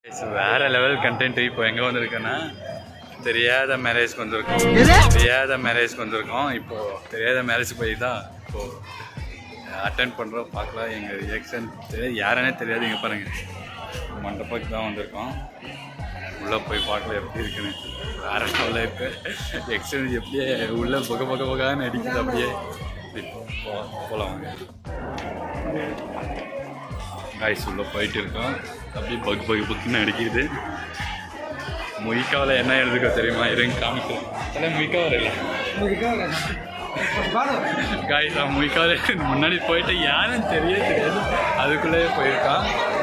வேற level content இப்போ எங்கே வந்திருக்கேன்னா தெரியாத மேரேஜ்க்கு வந்திருக்கோம் தெரியாத மேரேஜ்க்கு வந்திருக்கோம் இப்போ தெரியாத மேரேஜ் போய் தான் இப்போ அட்டன் பண்ணுறோம் பார்க்கலாம் எங்கள் ரியாக்ஷன் தெரியாது யாருன்னே தெரியாது இங்கே பாருங்க மண்டபத்துக்கு தான் வந்திருக்கோம் உள்ளே போய் பார்க்கல எப்படி இருக்குன்னு வேற லெவலில் இருக்கு எக்ஸ்சேஞ்ச் எப்படியே உள்ளே புக புக புகான்னு அடிக்குது அப்படியே இப்போ போகலாம் வாங்க காய்ஸ் உள்ள போயிட்டு இருக்கோம் அப்படியே பக் பக் பக்குன்னு அடிக்குது மொய்க்காவில் என்ன எழுதுக்கோ தெரியுமா இருங்க காமிக்கிறேன் அதெல்லாம் மொய்க்காவில் இல்லை காய்ஸ் அவன் மொய்க்காவில் முன்னாடி போயிட்டு யாரும் தெரிய தெரியாது அதுக்குள்ளேயே போயிருக்கான்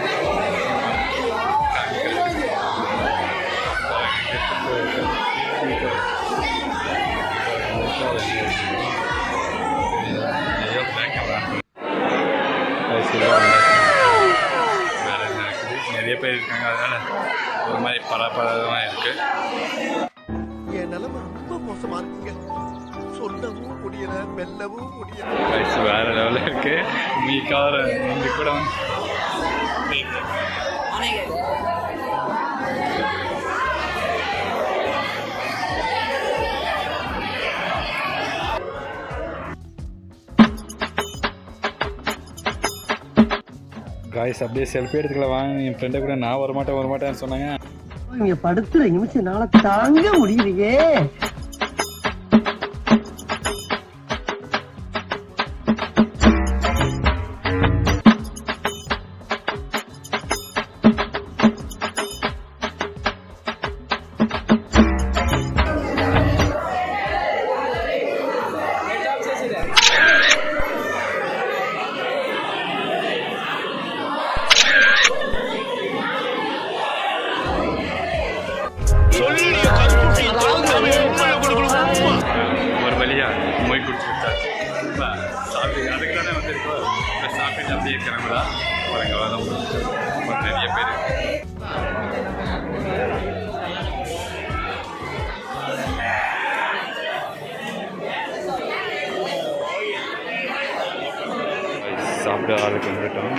வேலை நடக்குது நிறைய பேர் இருக்காங்க அதனால ஒரு மாதிரி பரபரமாக இருக்கு என் நிலைமை ரொம்ப மோசமா இருக்குங்க சொல்லவும் முடியல மெல்லவும் முடியல வயசு வேற லெவலில் இருக்கு மீக்கார இங்க கூட வந்து காய்ஸ் அப்படியே செல்ஃபி எடுத்துக்கலாம் வாங்க என் ஃப்ரெண்டை கூட நான் வரமாட்டேன் வரமாட்டேன்னு சொன்னாங்க இங்க படுத்துற நிமிஷம் நாள தாங்க முடியலையே ஒரு வழியா மொய் குடிச்சு வச்சாச்சு இப்போ சாப்பிட்டு அதுக்கு தானே வந்திருக்கோம் இப்போ சாப்பிட்டு அப்படியே கிளம்புதா பாருங்க வரோம் ஒரு நிறைய பேர் சாப்பிட ஆளுக்கு வந்துட்டோம்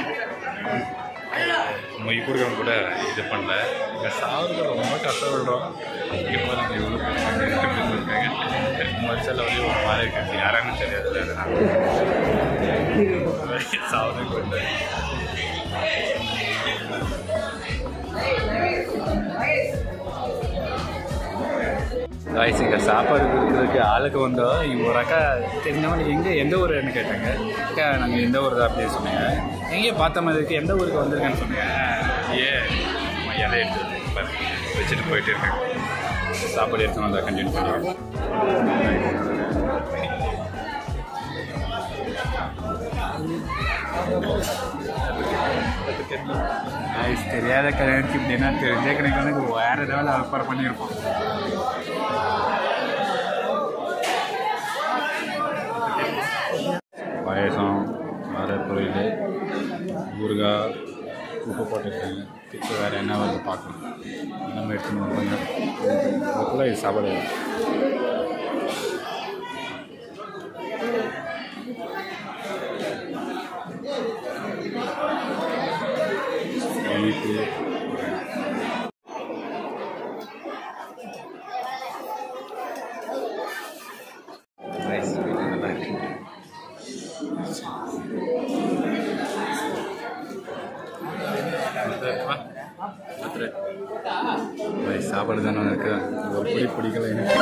மொய் கொடுக்கறவங்க கூட இது பண்ணல இங்கே சாப்பிட்றது ரொம்ப கஷ்டப்படுறோம் இங்கே பாருங்க எவ்வளோ பேர் இருக்காங்க மச்சல வந்து ஒரு மாதிரி இருக்கு யாரான்னு தெரியாது சாப்பிட கொண்டு காய்ஸ் இங்கே சாப்பாடு கொடுக்குறதுக்கு ஆளுக்கு வந்தோம் இங்க ஒரு அக்கா தெரிஞ்சவங்க எங்கே எந்த ஊருன்னு கேட்டாங்க அக்கா நாங்கள் எந்த ஊர் தான் அப்படின்னு சொன்னீங்க எங்கேயோ பார்த்த மாதிரி இருக்கு எந்த ஊருக்கு வந்திருக்கேன்னு சொன்னீங்க ஏ இலை எடுத்து பாருங்க, வச்சுட்டு போயிட்டு இருக்கேன் சாப்பாடு எடுத்து வந்தால் கண்டினியூ பண்ணுவேன் காய்ஸ் தெரியாத கல்யாணத்துக்கு இப்படின்னா தெரிஞ்ச கணக்கு வந்து வேற லெவலில் அலப்பார் பண்ணியிருப்போம் பாயசம் வர பொரியல் ஊறுகாய் உப்பு போட்டுருக்காங்க இப்போ வேறு என்ன வருது பார்க்கணும் நம்ம எடுத்துன்னு கொஞ்சம் அதுக்குள்ளே இது சாப்பாடு ஸ்வீட்டு ரைஸ் நல்லா இருக்கு சாப்பாடு தானே இருக்கு ஒரு பொடி பிடிக்கல எனக்கு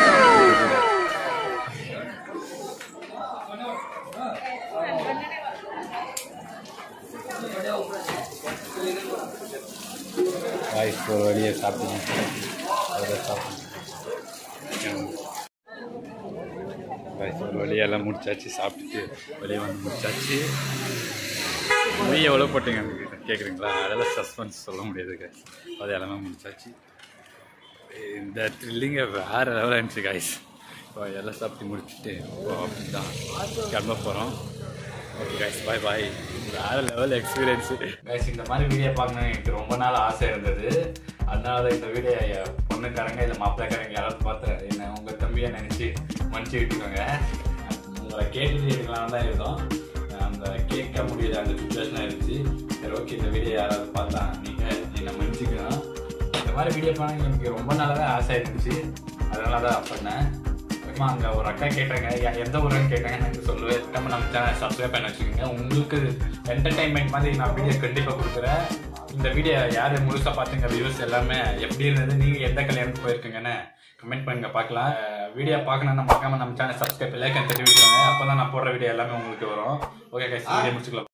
ரைஸ் ஒரு வழியை சாப்பிடுங்க அதில் சாப்பிடுங்க ரைஸ் ஒரு வழியெல்லாம் முடிச்சாச்சு சாப்பிட்டுட்டு வெளியே வந்து முடிச்சாச்சு மொய் எவ்வளோ போட்டீங்க கேட்குறீங்களா அதெல்லாம் சஸ்பென்ஸ் சொல்ல முடியாதுங்க அது எல்லாமே முடிச்சாச்சு இந்த த்ரில்லிங்கை வேறு லெவலில் இருந்துச்சு காய்ஸ் இப்போ எல்லாம் சாப்பிட்டு முடிச்சுட்டு இப்போ அப்படிதான் கிளம்ப போகிறோம் ஓகே காய்ஸ் பாய் பாய் வேறு லெவல் எக்ஸ்பீரியன்ஸு காய்ஸ் இந்த மாதிரி வீடியோ பார்க்கணும் எனக்கு ரொம்ப நாள் ஆசை இருந்தது அதனால தான் இந்த வீடியோ பொண்ணுக்காரங்க இல்லை மாப்பிள்ளைக்காரங்க யாராவது பார்த்து என்ன உங்கள் தம்பியை நினச்சி மன்னிச்சு விட்டுக்கோங்க உங்களை கேட்டுட்டு இருக்கலாம் தான் இருந்தோம் அந்த கேட்க முடியல அந்த சுச்சுவேஷன் இருந்துச்சு சரி ஓகே இந்த வீடியோ யாராவது பார்த்தா நீங்கள் என்னை மன்னிச்சுக்கணும் மாதிரி வீடியோ பண்ண எனக்கு ரொம்ப நாளாவே ஆசை இருந்துச்சு அதனால தான் பண்ணேன் அப்புறமா அங்கே ஒரு அக்கா கேட்டாங்க "யா- எந்த ஊருன்னு கேட்டாங்க எனக்கு சொல்லுவேன் நம்ம நம்ம சேனல் சப்ஸ்கிரைப் பண்ணி வச்சுக்கோங்க உங்களுக்கு என்டர்டைன்மெண்ட் மாதிரி நான் வீடியோ கண்டிப்பாக கொடுக்குறேன் இந்த வீடியோ யார் முழுசாக பார்த்துங்க வியூஸ் எல்லாமே எப்படி இருந்தது நீங்கள் எந்த கல்யாணத்துக்கு போயிருக்கீங்கன்னு கமெண்ட் பண்ணுங்க பார்க்கலாம் வீடியோ பார்க்கணும்னா மறக்காம நம்ம சேனல் சப்ஸ்கிரைப் லைக் தட்டி விட்டுருங்க அப்போ தான் நான் போடுற வீடியோ எல்லாமே உங்களுக்கு வரும் ஓகே கைஸ் வீடியோ முடிச்சுக்கலாம்